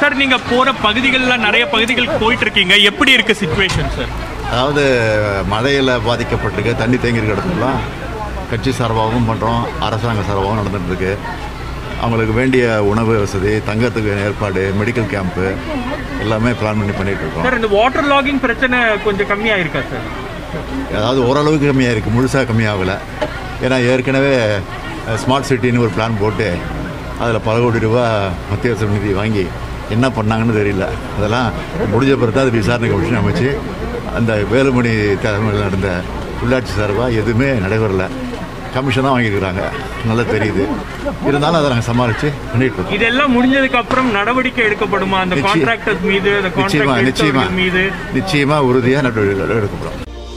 Sir நீங்க போற பகுதிகளில் நிறைய பகுதிகள் போயிட்டு இருக்கீங்க எப்படி இருக்கு சுச்சுவேஷன் சார் அதாவது மழையில் பாதிக்கப்பட்டிருக்கு தண்ணி தேங்கி இருக்க இடத்துலலாம் கட்சி சார்பாகவும் பண்ணுறோம் அரசாங்க சார்பாகவும் நடந்துகிட்ருக்கு அவங்களுக்கு வேண்டிய உணவு வசதி தங்கறதுக்கு ஏற்பாடு மெடிக்கல் கேம்ப்பு எல்லாமே பிளான் பண்ணி பண்ணிகிட்டு இருக்கோம் சார் இந்த வாட்டர் லாகிங் பிரச்சனை கொஞ்சம் கம்மியா இருக்கா சார் அதாவது ஓரளவுக்கு கம்மியாக இருக்குது முழுசாக கம்மியாகலை ஏன்னா ஏற்கனவே ஸ்மார்ட் சிட்டின்னு ஒரு பிளான் போட்டு அதில் பல கோடி ரூபா மத்திய அரசு நிதி வாங்கி என்ன பண்ணாங்கன்னு தெரியல அதெல்லாம் முடிஞ்ச பிறகு தான் அது விசாரணை கமிஷன் அமைச்சு அந்த வேலுமணி தலைமையில் நடந்த உள்ளாட்சி சார்பாக எதுவுமே நடைபெறல கமிஷன் தான் வாங்கியிருக்கிறாங்க நல்லா தெரியுது இருந்தாலும் அதை நாங்கள் சமாளித்து பண்ணிட்டு இருக்கோம் இதெல்லாம் முடிஞ்சதுக்கு அப்புறம் நடவடிக்கை எடுக்கப்படுமா அந்த நிச்சயம். கான்ட்ராக்டர்ஸ் மீது அந்த நிச்சயமா கான்ட்ராக்ட் நிச்சயமா எடுத்தவர்கள் மீது நிச்சயமா உறுதியாக நடவடிக்கை எடுக்கப்படும்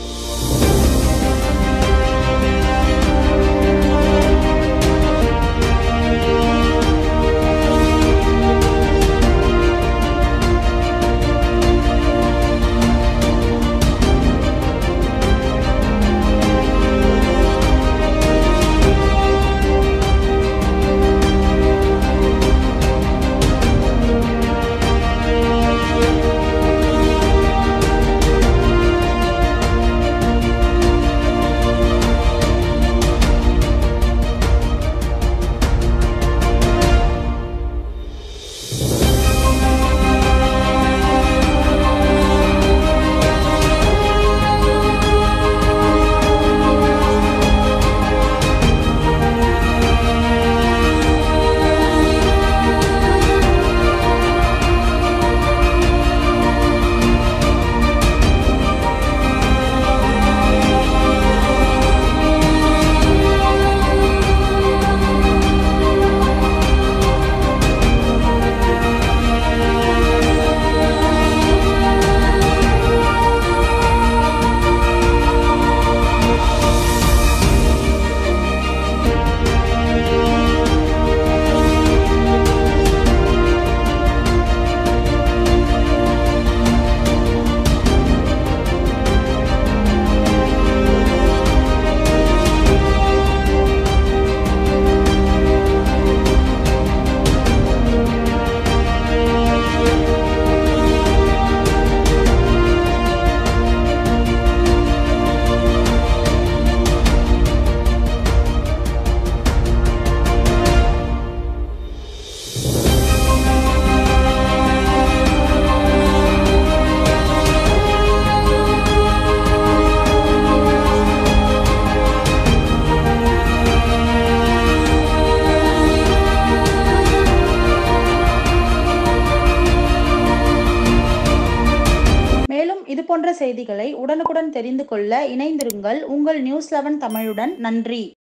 மேலும் இது போன்ற செய்திகளை உடனுக்குடன் தெரிந்து கொள்ள இணைந்திருங்கள் உங்கள் நியூஸ் லெவன் தமிழுடன் நன்றி